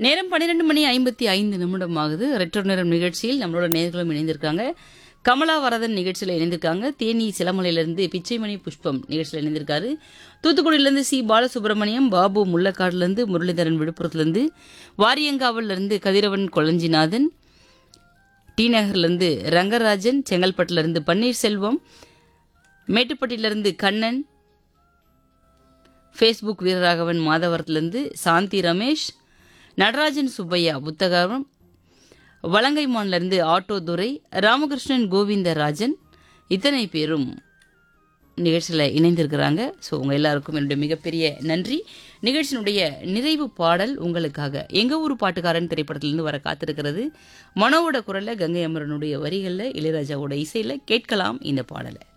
நேரம் பன்னிரெண்டு மணி ஐம்பத்தி ஐந்து நிமிடம் ஆகுது ரெட்ரோ நேரம் நிகழ்ச்சியில் நம்மளோட நேர்களும் இணைந்திருக்காங்க கமலா வரதன் நிகழ்ச்சியில் இணைந்திருக்காங்க தேனி சிலமலையிலிருந்து பிச்சைமணி புஷ்பம் நிகழ்ச்சியில் இணைந்திருக்காரு தூத்துக்குடியிலிருந்து சி பாலசுப்ரமணியம் பாபு முள்ளக்காடுலேருந்து முரளிதரன் விழுப்புரத்துலேருந்து வாரியங்காவிலிருந்து கதிரவன் கொளஞ்சிநாதன் டி நகர்லேருந்து ரங்கராஜன் செங்கல்பட்டுலேருந்து பன்னீர்செல்வம் மேட்டுப்பட்டியிலிருந்து கண்ணன் ஃபேஸ்புக் வீரராகவன் மாதவரத்துலேருந்து சாந்தி ரமேஷ் நடராஜன் சுப்பையா புத்தகம் வலங்கைமான்லேருந்து ஆட்டோ துரை ராமகிருஷ்ணன் கோவிந்தராஜன் இத்தனை பேரும் நிகழ்ச்சியில் இணைந்திருக்கிறாங்க ஸோ உங்கள் எல்லாருக்கும் என்னுடைய மிகப்பெரிய நன்றி நிகழ்ச்சியினுடைய நிறைவு பாடல் உங்களுக்காக எங்கள் ஊர் பாட்டுக்காரன் திரைப்படத்திலிருந்து வர காத்திருக்கிறது மனோவோட குரலில் கங்கை அமரனுடைய வரிகளில் இளையராஜாவோட இசையில் கேட்கலாம் இந்த பாடலை